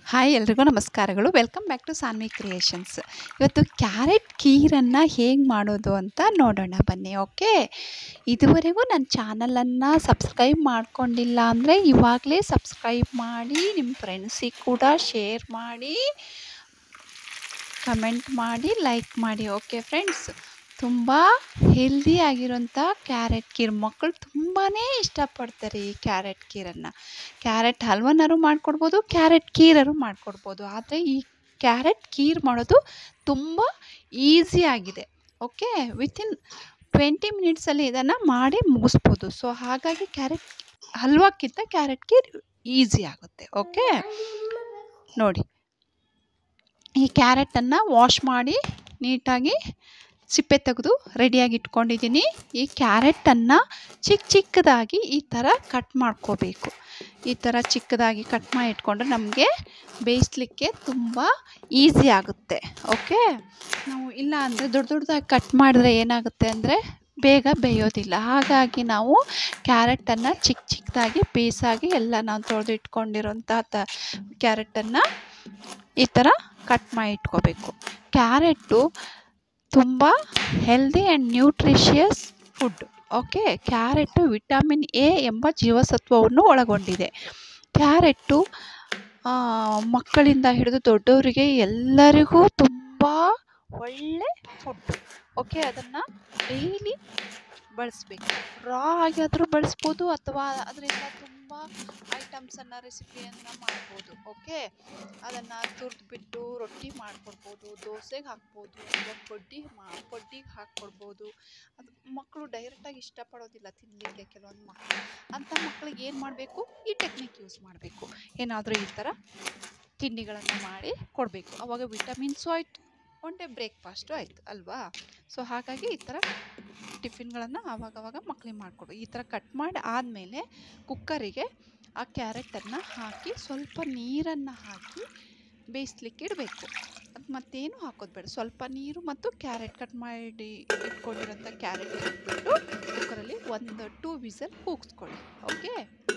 hi ಎಲ್ರಿಗೂ ನಮಸ್ಕಾರಗಳು welcome back to Sanvi Creations ಇವತ್ತು ಕ್ಯಾರೆಟ್ ಕೀರನ್ನು ಹೇಗೆ ಮಾಡೋದು ಅಂತ ನೋಡೋಣ ಬನ್ನಿ ಓಕೆ ಇದುವರೆಗೂ ನನ್ನ ಚಾನಲನ್ನು ಸಬ್ಸ್ಕ್ರೈಬ್ ಮಾಡ್ಕೊಂಡಿಲ್ಲ ಅಂದರೆ ಇವಾಗಲೇ ಸಬ್ಸ್ಕ್ರೈಬ್ ಮಾಡಿ ನಿಮ್ಮ ಫ್ರೆಂಡ್ಸಿಗೆ ಕೂಡ ಶೇರ್ ಮಾಡಿ ಕಮೆಂಟ್ ಮಾಡಿ ಲೈಕ್ ಮಾಡಿ ಓಕೆ ಫ್ರೆಂಡ್ಸ್ ತುಂಬ ಹೆಲ್ದಿ ಆಗಿರೋಂಥ ಕ್ಯಾರೆಟ್ ಕೀರ್ ಮಕ್ಕಳು ತುಂಬಾ ಇಷ್ಟಪಡ್ತಾರೆ ಈ ಕ್ಯಾರೆಟ್ ಕೀರನ್ನು ಕ್ಯಾರೆಟ್ ಹಲ್ವನಾರು ಮಾಡಿಕೊಡ್ಬೋದು ಕ್ಯಾರೆಟ್ ಕೀರಾರು ಮಾಡಿಕೊಡ್ಬೋದು ಆದರೆ ಈ ಕ್ಯಾರೆಟ್ ಕೀರ್ ಮಾಡೋದು ತುಂಬ ಈಸಿ ಆಗಿದೆ ಓಕೆ ವಿತಿನ್ ಟ್ವೆಂಟಿ ಮಿನಿಟ್ಸಲ್ಲಿ ಇದನ್ನು ಮಾಡಿ ಮುಗಿಸ್ಬೋದು ಸೊ ಹಾಗಾಗಿ ಕ್ಯಾರೆಟ್ ಹಲ್ವಕ್ಕಿಂತ ಕ್ಯಾರೆಟ್ ಕೀರ್ ಈಸಿ ಆಗುತ್ತೆ ಓಕೆ ನೋಡಿ ಈ ಕ್ಯಾರೆಟನ್ನು ವಾಶ್ ಮಾಡಿ ನೀಟಾಗಿ ಸಿಪ್ಪೆ ತೆಗೆದು ರೆಡಿಯಾಗಿ ಇಟ್ಕೊಂಡಿದ್ದೀನಿ ಈ ಕ್ಯಾರೆಟನ್ನು ಚಿಕ್ಕ ಚಿಕ್ಕದಾಗಿ ಈ ಥರ ಕಟ್ ಮಾಡ್ಕೋಬೇಕು ಈ ಥರ ಚಿಕ್ಕದಾಗಿ ಕಟ್ ಮಾಡಿ ಇಟ್ಕೊಂಡ್ರೆ ನಮಗೆ ಬೇಯಿಸ್ಲಿಕ್ಕೆ ತುಂಬ ಈಸಿ ಆಗುತ್ತೆ ಓಕೆ ನಾವು ಇಲ್ಲ ಅಂದರೆ ದೊಡ್ಡ ದೊಡ್ಡದಾಗಿ ಕಟ್ ಮಾಡಿದ್ರೆ ಏನಾಗುತ್ತೆ ಅಂದರೆ ಬೇಗ ಬೇಯೋದಿಲ್ಲ ಹಾಗಾಗಿ ನಾವು ಕ್ಯಾರೆಟನ್ನು ಚಿಕ್ಕ ಚಿಕ್ಕದಾಗಿ ಪೀಸಾಗಿ ಎಲ್ಲ ನಾವು ತೊಳೆದು ಇಟ್ಕೊಂಡಿರೋಂಥ ತ ಕ್ಯಾರೆಟನ್ನು ಈ ಥರ ಕಟ್ ಮಾಡಿ ಇಟ್ಕೋಬೇಕು ಕ್ಯಾರೆಟು ತುಂಬ healthy and nutritious food okay carrot vitamin A ಎಂಬ ಜೀವಸತ್ವವನ್ನು ಒಳಗೊಂಡಿದೆ ಕ್ಯಾರೆಟು ಮಕ್ಕಳಿಂದ ಹಿಡಿದು ದೊಡ್ಡವರಿಗೆ ಎಲ್ಲರಿಗೂ ತುಂಬ ಒಳ್ಳೆ ಫುಡ್ ಓಕೆ ಅದನ್ನು ಡೈಲಿ ಬಳಸಬೇಕು ರಾ ಆಗಿಯಾದರೂ ಬಳಸ್ಬೋದು ಅಥವಾ ಅದರಿಂದ ತುಂಬ ಐಟಮ್ಸನ್ನು ರೆಸಿಪಿಯನ್ನು ಮಾಡ್ಬೋದು ಓಕೆ ಅದನ್ನು ತುರಿದ್ಬಿಟ್ಟು ರೊಟ್ಟಿ ಮಾಡಿಕೊಡ್ಬೋದು ದೋಸೆಗೆ ಹಾಕ್ಬೋದು ಅಥವಾ ಪಡ್ಡಿ ಮಾ ಪಡ್ಡಿಗೆ ಹಾಕ್ಕೊಡ್ಬೋದು ಅದು ಮಕ್ಕಳು ಡೈರೆಕ್ಟಾಗಿ ಇಷ್ಟಪಡೋದಿಲ್ಲ ತಿನ್ನಲಿಕ್ಕೆ ಕೆಲವೊಂದು ಮಕ್ಕಳು ಅಂಥ ಮಕ್ಕಳಿಗೆ ಏನು ಮಾಡಬೇಕು ಈ ಟೆಕ್ನಿಕ್ ಯೂಸ್ ಮಾಡಬೇಕು ಏನಾದರೂ ಈ ಥರ ತಿಂಡಿಗಳನ್ನು ಮಾಡಿ ಕೊಡಬೇಕು ಆವಾಗ ವಿಟಮಿನ್ಸು ಆಯಿತು ಒನ್ ಡೇ ಬ್ರೇಕ್ಫಾಸ್ಟು ಆಯಿತು ಅಲ್ವಾ ಸೊ ಹಾಗಾಗಿ ಈ ಥರ ಟಿಫಿನ್ಗಳನ್ನು ಆವಾಗವಾಗ ಮಕ್ಕಳಿಗೆ ಮಾಡಿಕೊಡು ಈ ಥರ ಕಟ್ ಮಾಡಿ ಆದಮೇಲೆ ಕುಕ್ಕರಿಗೆ ಆ ಕ್ಯಾರೆಟನ್ನು ಹಾಕಿ ಸ್ವಲ್ಪ ನೀರನ್ನು ಹಾಕಿ ಬೇಯಿಸ್ಲಿಕ್ಕೆ ಇಡಬೇಕು ಅದು ಮತ್ತೇನು ಹಾಕೋದು ಬೇಡ ಸ್ವಲ್ಪ ನೀರು ಮತ್ತು ಕ್ಯಾರೆಟ್ ಕಟ್ ಮಾಡಿ ಇಟ್ಕೊಂಡಿರೋಂಥ ಕ್ಯಾರೆಟ್ ಹಾಕ್ಬಿಟ್ಟು ಕುಕ್ಕರಲ್ಲಿ ಒಂದು ಟೂ ವಿಸಲ್ ಕೂಗಿಸ್ಕೊಳ್ಳಿ ಓಕೆ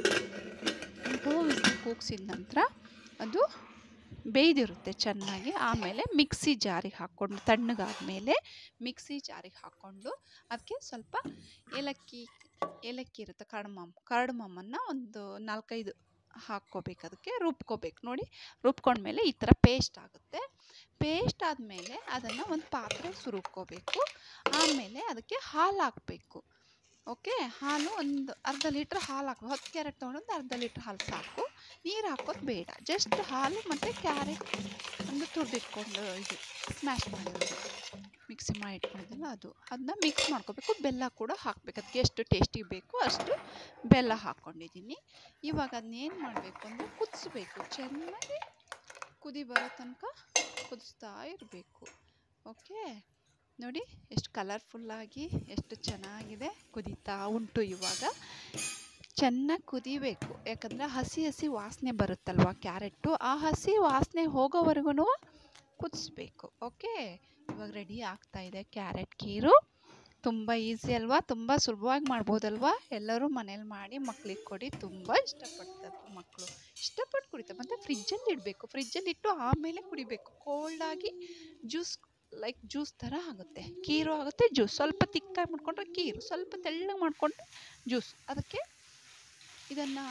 ಟೂ ವಿಸಲ್ ಕೂಗಿಸಿದ ನಂತರ ಅದು ಬೇಯ್ದಿರುತ್ತೆ ಚೆನ್ನಾಗಿ ಆಮೇಲೆ ಮಿಕ್ಸಿ ಜಾರಿಗೆ ಹಾಕ್ಕೊಂಡು ತಣ್ಣಗಾದ್ಮೇಲೆ ಮಿಕ್ಸಿ ಜಾರಿಗೆ ಹಾಕ್ಕೊಂಡು ಅದಕ್ಕೆ ಸ್ವಲ್ಪ ಏಲಕ್ಕಿ ಏಲಕ್ಕಿ ಇರುತ್ತೆ ಕರ್ಡಮಮ್ ಕರ್ಡಮಮ್ಮನ್ನು ಒಂದು ನಾಲ್ಕೈದು ಹಾಕ್ಕೋಬೇಕು ಅದಕ್ಕೆ ರುಬ್ಕೋಬೇಕು ನೋಡಿ ರುಬ್ಕೊಂಡ್ಮೇಲೆ ಈ ಥರ ಪೇಸ್ಟ್ ಆಗುತ್ತೆ ಪೇಸ್ಟ್ ಆದಮೇಲೆ ಅದನ್ನು ಒಂದು ಪಾತ್ರೆ ಸುರುಬ್ಕೋಬೇಕು ಆಮೇಲೆ ಅದಕ್ಕೆ ಹಾಲು ಹಾಕಬೇಕು ಓಕೆ ಹಾಲು ಒಂದು ಅರ್ಧ ಲೀಟ್ರ್ ಹಾಲು ಹಾಕಿ ಹತ್ತು ಕ್ಯಾರೆಟ್ ತೊಗೊಂಡು ಅರ್ಧ ಲೀಟ್ರ್ ಹಾಲು ಸಾಕು ನೀರು ಹಾಕೋದು ಬೇಡ ಜಸ್ಟ್ ಹಾಲು ಮತ್ತು ಕ್ಯಾರೆಟ್ ಒಂದು ತುರಿದಿಟ್ಕೊಂಡು ಇದು ಸ್ಮ್ಯಾಶ್ ಮಾಡಿರೋದು ಮಿಕ್ಸಿ ಮಾಡಿ ಇಟ್ಕೊಂಡಿದ್ದಲ್ಲ ಅದು ಅದನ್ನ ಮಿಕ್ಸ್ ಮಾಡ್ಕೋಬೇಕು ಬೆಲ್ಲ ಕೂಡ ಹಾಕಬೇಕು ಅದಕ್ಕೆ ಎಷ್ಟು ಟೇಸ್ಟಿಗೆ ಬೇಕು ಅಷ್ಟು ಬೆಲ್ಲ ಹಾಕ್ಕೊಂಡಿದ್ದೀನಿ ಇವಾಗ ಅದನ್ನೇನು ಮಾಡಬೇಕು ಅಂದರೆ ಕುದಿಸ್ಬೇಕು ಚೆನ್ನಾಗಿ ಕುದಿ ಬರೋ ತನಕ ಕುದಿಸ್ತಾ ಇರಬೇಕು ಓಕೆ ನೋಡಿ ಎಷ್ಟು ಕಲರ್ಫುಲ್ಲಾಗಿ ಎಷ್ಟು ಚೆನ್ನಾಗಿದೆ ಕುದೀತಾ ಉಂಟು ಇವಾಗ ಚೆನ್ನಾಗಿ ಕುದಿಬೇಕು ಯಾಕಂದರೆ ಹಸಿ ಹಸಿ ವಾಸನೆ ಬರುತ್ತಲ್ವ ಕ್ಯಾರೆಟು ಆ ಹಸಿ ವಾಸನೆ ಹೋಗೋವರೆಗೂ ಕುದಿಸ್ಬೇಕು ಓಕೆ ಇವಾಗ ರೆಡಿ ಆಗ್ತಾಯಿದೆ ಕ್ಯಾರೆಟ್ ಕೀರು ತುಂಬ ಈಸಿ ಅಲ್ವಾ ತುಂಬ ಸುಲಭವಾಗಿ ಮಾಡ್ಬೋದಲ್ವಾ ಎಲ್ಲರೂ ಮನೇಲಿ ಮಾಡಿ ಮಕ್ಳಿಗೆ ಕೊಡಿ ತುಂಬ ಇಷ್ಟಪಡ್ತಾರೆ ಮಕ್ಕಳು ಇಷ್ಟಪಟ್ಟು ಕುಡಿತಾರೆ ಮತ್ತು ಫ್ರಿಜ್ಜಲ್ಲಿ ಇಡಬೇಕು ಫ್ರಿಜ್ಜಲ್ಲಿ ಇಟ್ಟು ಆಮೇಲೆ ಕುಡಿಬೇಕು ಕೋಲ್ಡಾಗಿ ಜ್ಯೂಸ್ ಲೈಕ್ ಜ್ಯೂಸ್ ಥರ ಆಗುತ್ತೆ ಕೀರು ಆಗುತ್ತೆ ಜ್ಯೂಸ್ ಸ್ವಲ್ಪ ತಿಕ್ಕಾಗಿ ಮಾಡ್ಕೊಂಡ್ರೆ ಕೀರು ಸ್ವಲ್ಪ ತೆಳ್ಳಗೆ ಮಾಡಿಕೊಂಡ್ರೆ ಜ್ಯೂಸ್ ಅದಕ್ಕೆ ಇದನ್ನು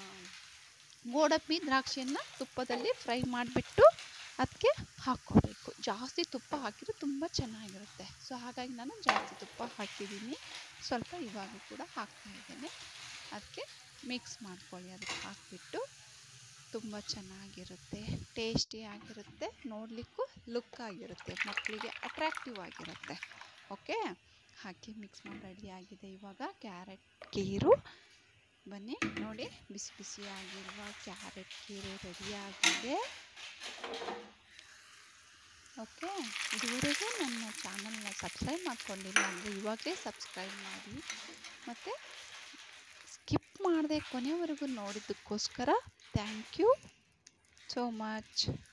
ಗೋಡಂಬಿ ದ್ರಾಕ್ಷಿಯನ್ನು ತುಪ್ಪದಲ್ಲಿ ಫ್ರೈ ಮಾಡಿಬಿಟ್ಟು ಅದಕ್ಕೆ ಹಾಕ್ಕೋಬೇಕು ಜಾಸ್ತಿ ತುಪ್ಪ ಹಾಕಿದ್ರೆ ತುಂಬ ಚೆನ್ನಾಗಿರುತ್ತೆ ಸೊ ಹಾಗಾಗಿ ನಾನು ಜಾಸ್ತಿ ತುಪ್ಪ ಹಾಕಿದ್ದೀನಿ ಸ್ವಲ್ಪ ಇವಾಗ ಕೂಡ ಹಾಕ್ತಾಯಿದ್ದೇನೆ ಅದಕ್ಕೆ ಮಿಕ್ಸ್ ಮಾಡ್ಕೊಳ್ಳಿ ಅದಕ್ಕೆ ಹಾಕಿಬಿಟ್ಟು ತುಂಬ ಚೆನ್ನಾಗಿರುತ್ತೆ ಟೇಸ್ಟಿ ಆಗಿರುತ್ತೆ ನೋಡಲಿಕ್ಕೂ ಲುಕ್ ಆಗಿರುತ್ತೆ ಮಕ್ಕಳಿಗೆ ಅಟ್ರಾಕ್ಟಿವ್ ಆಗಿರುತ್ತೆ ಓಕೆ ಹಾಕಿ ಮಿಕ್ಸ್ ಮಾಡಿ ರೆಡಿ ಆಗಿದೆ ಇವಾಗ ಕ್ಯಾರೆಟ್ ಕೀರು ಬನ್ನಿ ನೋಡಿ ಬಿಸಿ ಬಿಸಿಯಾಗಿರುವ ಕ್ಯಾರೆಟ್ ಕೀರು ರೆಡಿಯಾಗಿದೆ ಓಕೆ ಇದುವರೆಗೂ ನನ್ನ ಚಾನಲ್ನ ಸಬ್ಸ್ಕ್ರೈಬ್ ಮಾಡ್ಕೊಂಡಿಲ್ಲ ಅಂದರೆ ಇವಾಗಲೇ ಸಬ್ಸ್ಕ್ರೈಬ್ ಮಾಡಿ ಮತ್ತು ಸ್ಕಿಪ್ ಮಾಡದೆ ಕೊನೆವರೆಗೂ ನೋಡಿದ್ದಕ್ಕೋಸ್ಕರ ಥ್ಯಾಂಕ್ ಯು ಸೋ ಮಚ್